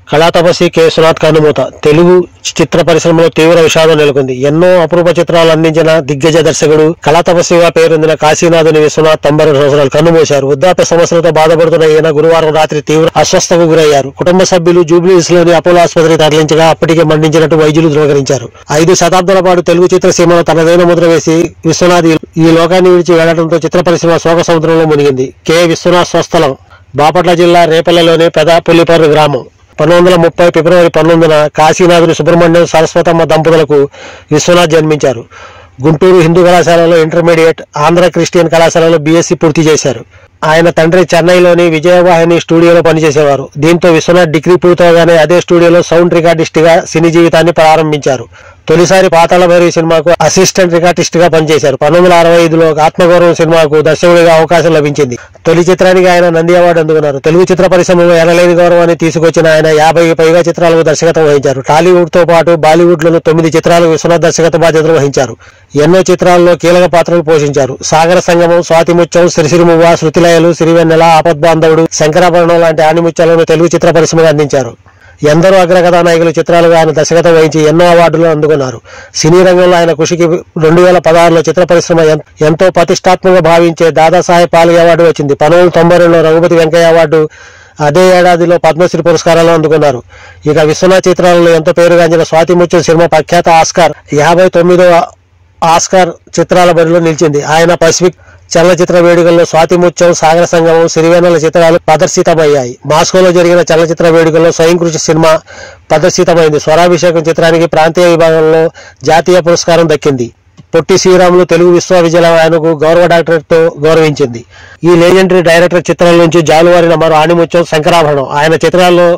కళాతపస్వి K Viswanath కన్నుమూత తెలుగు చిత్ర పరిశ్రమలో తీవ్ర విషాదం నెలకొంది ఎన్నో అపరూప చిత్రాలు అందించిన దిగ్గజ దర్శకుడు కళాతపస్విగా పేరొందిన కాశీనాథుని విశ్వనాథ్ తొంభై రెండు సంవత్సరాలు కన్నుమూశారు వృద్ధాప్య సమస్యలతో బాధపడుతున్న ఈయన గురువారం రాత్రి తీవ్ర అస్వస్థకు గురయ్యారు కుటుంబ సభ్యులు జూబ్లీస్ లోని అపోలో ఆసుపత్రికి తరలించగా అప్పటికే మరణించినట్టు వైద్యులు ధృవీకరించారు ఐదు శతాబ్దాల పాటు తెలుగు చిత్రసీమలో తనదైన ముద్ర వేసి విశ్వనాథ్ ఈ- ఈ లోకాన్ని విడిచి వెళ్లడంతో చిత్ర పరిశ్రమ శోక సముద్రంలో మునిగింది కె విశ్వనాథ్ స్వస్థలం బాపట్ల జిల్లా రేపల్లెలోని పెదాపుల్లిపర్రు గ్రామం పంతొమ్మిది వందల ముప్పై ఫిబ్రవరి పంతొమ్మిదిన కాశీనాథుని సుబ్రహ్మణ్యం సరస్వతమ్మ దంపతులకు విశ్వనాథ్ జన్మించారు గుంటూరు హిందూ కళాశాలలో ఇంటర్మీడియట్ ఆంధ్ర క్రిస్టియన్ కళాశాలలో బీఎస్సీ పూర్తి చేశారు ఆయన తండ్రి చెన్నైలోని విజయవాహిని స్టూడియోలో పనిచేసేవారు దీంతో విశ్వనాథ్ డిగ్రీ పూర్తవగానే అదే స్టూడియోలో సౌండ్ రికార్డిస్ట్ గా సినీ జీవితాన్ని ప్రారంభించారు తొలిసారి పాతాళ భైరవి సినిమాకు అసిస్టెంట్ రికార్డిస్ట్ గా పనిచేశారు పంతొమ్మిది వందల అరవై ఐదులో ఆత్మగౌరవం సినిమాకు దర్శకుడిగా అవకాశం లభించింది తొలి చిత్రానికి ఆయన నంది అవార్డు అందుకున్నారు తెలుగు చిత్ర పరిశ్రమలో ఎనలేని గౌరవాన్ని తీసుకొచ్చిన ఆయన యాభైకి పైగా చిత్రాలకు దర్శకత్వం వహించారు టాలీవుడ్ తో పాటు బాలీవుడ్ లోను తొమ్మిది చిత్రాలకు విశ్వనాథ్ దర్శకత్వ బాధ్యతలు వహించారు ఎన్నో చిత్రాల్లో కీలక పాత్రలు పోషించారు సాగర సంగమం స్వాతిముత్యం సిరిసిరిమువ్వ శృతిలయలు సిరివెన్నెల ఆపద్బాంధవుడు శంకరాభరణం లాంటి ఆణిముత్యాలను తెలుగు చిత్ర పరిశ్రమకు అందించారు ఎందరో అగ్రకథానాయకుల చిత్రాలుగా ఆయన దర్శకత్వం వహించి ఎన్నో అవార్డులు అందుకున్నారు సినీ రంగంలో ఆయన కృషికి రెండు వేల పదహారులో చిత్ర పరిశ్రమ ఎన్- ఎంతో ప్రతిష్టాత్మకంగా భావించే దాదాసాహెబ్ పాల్గే అవార్డు వచ్చింది పంతొమ్మిది వందల తొంభై రెండులో రఘుపతి వెంకయ్య అవార్డు అదే ఏడాదిలో పద్మశ్రీ పురస్కారాలు అందుకున్నారు ఇక విశ్వనాథ్ చిత్రాలలో ఎంతో పేరుగాంచిన స్వాతి ముత్యం సినిమా ప్రఖ్యాత ఆస్కార్ యాభై తొమ్మిదవ ఆస్కార్ చిత్రాల బరిలో నిలిచింది ఆయన పసిఫిక్ చలనచిత్ర వేడుకల్లో స్వాతిముత్యం సాగర సంగమం సిరివెన్నెల చిత్రాలు ప్రదర్శితమయ్యాయి మాస్కోలో జరిగిన చలనచిత్ర వేడుకల్లో స్వయం కృషి సినిమా ప్రదర్శితమైంది స్వరాభిషేకం చిత్రానికి ప్రాంతీయ విభాగంలో జాతీయ పురస్కారం దక్కింది పొట్టి శ్రీరాములు తెలుగు విశ్వవిద్యాలయం ఆయనకు గౌరవ డాక్టరేట్ తో గౌరవించింది ఈ లెజెండరీ డైరెక్టర్ చిత్రాల నుంచి జాలువారిన మరో ఆణిముత్యం శంకరాభరణం ఆయన చిత్రాల్లో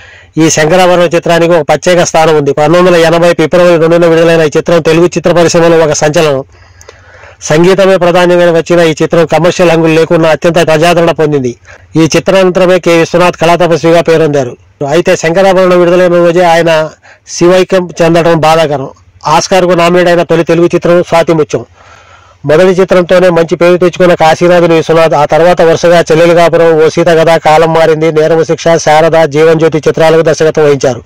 ఈ శంకరాభరణం చిత్రానికి ఒక ప్రత్యేక స్థానం ఉంది పంతొమ్మిది వందల ఎనభై ఫిబ్రవరి రెండున విడుదలైన ఈ చిత్రం తెలుగు చిత్ర పరిశ్రమలో ఒక సంచలనం సంగీతమే ప్రధానంగా వచ్చిన ఈ చిత్రం కమర్షియల్ హంగులు లేకుండా అత్యంత ప్రజాదరణ పొందింది ఈ చిత్రానంతరమే కె విశ్వనాథ్ కళా తపస్విగా పేరొందారు అయితే శంకరాభరణం విడుదలైన రోజే ఆయన శివైక్యం చెందడం బాధాకరం ఆస్కార్ కు నామినేట్ అయిన తొలి తెలుగు చిత్రం స్వాతిముత్యం మొదటి చిత్రంతోనే మంచి పేరు తెచ్చుకున్న కాశీనాథుని విశ్వనాథ్ ఆ తర్వాత వరుసగా చెల్లెలిగాపురం ఓ సీత కథ కాలం మారింది నేరము శిక్ష శారద జీవన్ జ్యోతి చిత్రాలకు దర్శకత్వం వహించారు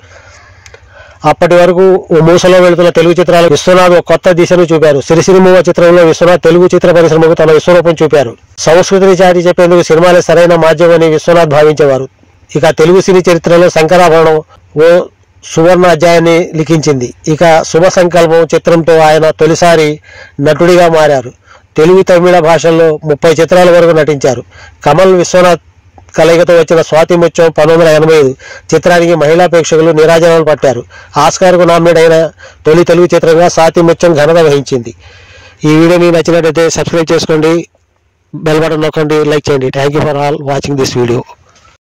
అప్పటి వరకు ఓ మూసలో వెళుతున్న తెలుగు చిత్రాలు విశ్వనాథ్ ఒక కొత్త దిశను చూపారు సిరిసిరిమూవ చిత్రంలో విశ్వనాథ్ తెలుగు చిత్ర పరిశ్రమకు తన విశ్వరూపం చూపారు సంస్కృతిని చాటి చెప్పేందుకు సినిమాలే సరైన మాధ్యమని విశ్వనాథ్ భావించేవారు ఇక తెలుగు సినీ చరిత్రలో శంకరాభరణం ఓ సువర్ణ అధ్యాయాన్ని లిఖించింది ఇక శుభ సంకల్పం చిత్రంతో ఆయన తొలిసారి నటుడిగా మారారు తెలుగు తమిళ భాషల్లో ముప్పై చిత్రాల వరకు నటించారు కమల్ విశ్వనాథ్ కలయికతో వచ్చిన స్వాతి ముత్యం పంతొమ్మిది వందల ఎనభై ఐదు చిత్రానికి మహిళా ప్రేక్షకులు నిరాజనాలు పట్టారు ఆస్కార్కు నామినేట్ అయిన తొలి తెలుగు చిత్రంగా స్వాతి ముత్యం ఘనత వహించింది ఈ వీడియో మీకు నచ్చినట్లయితే సబ్స్క్రైబ్ చేసుకోండి బెల్ బటన్ నొక్కండి లైక్ చేయండి thank you for all watching this video